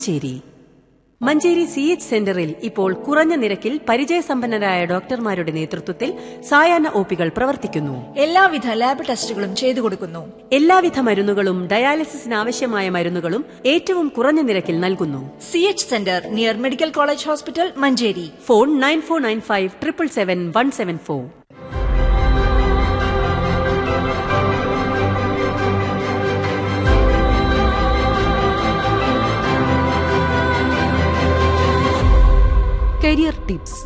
ചേരി Manjeri C H സെന്ററിൽ ഇപ്പോൾ കുറഞ്ഞ നിരക്കിൽ പരിചയസമ്പന്നരായ ഡോക്ടർമാരുടെ നേതൃത്വത്തിൽ സായാഹ്ന ഒപികൾ പ്രവർത്തിക്കുന്നു എല്ലാവിധ ലാബ് ടെസ്റ്റുകളും ചെയ്തു കൊടുക്കുന്നു എല്ലാവിധ മരുന്നുകളും ഡയാലിസിസിന് ആവശ്യമായ മരുന്നുകളും ഏറ്റവും കുറഞ്ഞ നിരക്കിൽ നൽകുന്നു C H centre near medical college hospital Manjeri phone nine four nine five triple seven one seven four career tips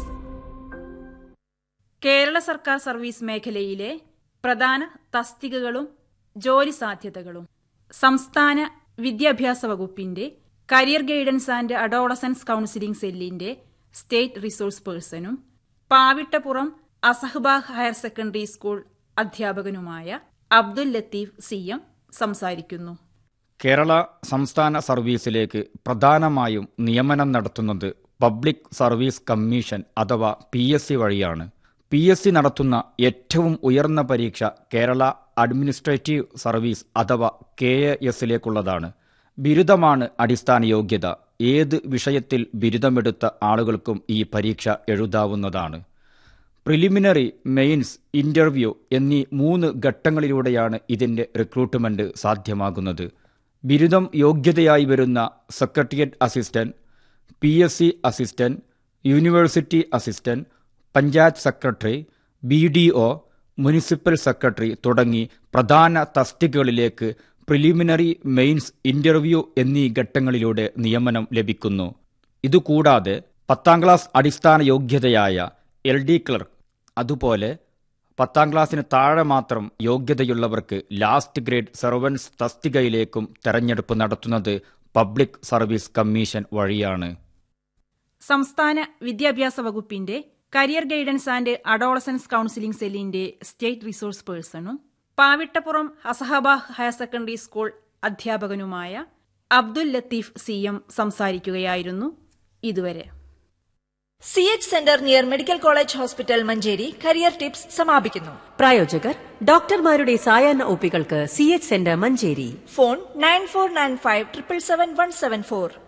Kerala സർക്കാർ സർവീസ് മേഖലയിലെ പ്രധാന തസ്തികകളും ജോലി സാധ്യതകളും സംസ്ഥാന വിദ്യാഭ്യാസ വകുപ്പിന്റെ career guidance and adolescence counselling സെല്ലിന്റെ സ്റ്റേറ്റ് റിസോഴ്സ് പേഴ്സണും Pavittapuram Asahbag higher secondary school അധ്യാപകനുമായ അബ്ദുൽ ലത്തീഫ് സി എം സംസാരിക്കുന്നു കേരള സംസ്ഥാന സർവീസിലേക്ക് പ്രധാനമായും നിയമനം നടത്തുന്നത് പബ്ലിക് സർവീസ് കമ്മീഷൻ അഥവാ പി എസ് സി വഴിയാണ് പി എസ് സി നടത്തുന്ന ഏറ്റവും ഉയർന്ന പരീക്ഷ കേരള അഡ്മിനിസ്ട്രേറ്റീവ് സർവീസ് അഥവാ കെ എ എസിലേക്കുള്ളതാണ് ബിരുദമാണ് അടിസ്ഥാന യോഗ്യത ഏത് വിഷയത്തിൽ ബിരുദമെടുത്ത ആളുകൾക്കും ഈ പരീക്ഷ എഴുതാവുന്നതാണ് പ്രിലിമിനറി മെയിൻസ് ഇന്റർവ്യൂ എന്നീ മൂന്ന് ഘട്ടങ്ങളിലൂടെയാണ് ഇതിന്റെ റിക്രൂട്ട്മെന്റ് സാധ്യമാകുന്നത് ബിരുദം യോഗ്യതയായി വരുന്ന secretariat assistant P S C assistant university assistant panchayat secretary B D O municipal secretary തുടങ്ങി പ്രധാന തസ്തികകളിലേക്ക് പ്രിലിമിനറി മെയിൻസ് ഇന്റർവ്യൂ എന്നീ ഘട്ടങ്ങളിലൂടെ നിയമനം ലഭിക്കുന്നു ഇതുകൂടാതെ പത്താം ക്ലാസ് അടിസ്ഥാന യോഗ്യതയായ എൽ ഡി ക്ലർക്ക് അതുപോലെ പത്താം ക്ലാസ്സിന് താഴെ മാത്രം യോഗ്യതയുള്ളവർക്ക് ലാസ്റ്റ് ഗ്രേഡ് സർവൻസ് തസ്തികയിലേക്കും തെരഞ്ഞെടുപ്പ് നടത്തുന്നത് പബ്ലിക് സർവീസ് കമ്മീഷൻ വഴിയാണ് സംസ്ഥാന വിദ്യാഭ്യാസ വകുപ്പിന്റെ career guidance and adolescence counselling സെല്ലിന്റെ സ്റ്റേറ്റ് റിസോഴ്സ് പേഴ്സണും Pavittapuram Asahbag higher secondary school അധ്യാപകനുമായ അബ്ദുൽ ലത്തീഫ് സി എം സംസാരിക്കുകയായിരുന്നു ഇതുവരെ C H centre near medical college hospital Manjeri career tips സമാപിക്കുന്നു പ്രായോജകർ ഡോക്ടർമാരുടെ സായാഹ്ന ഒപികൾക്ക് C H centre Manjeri phone nine four nine five triple seven one seven four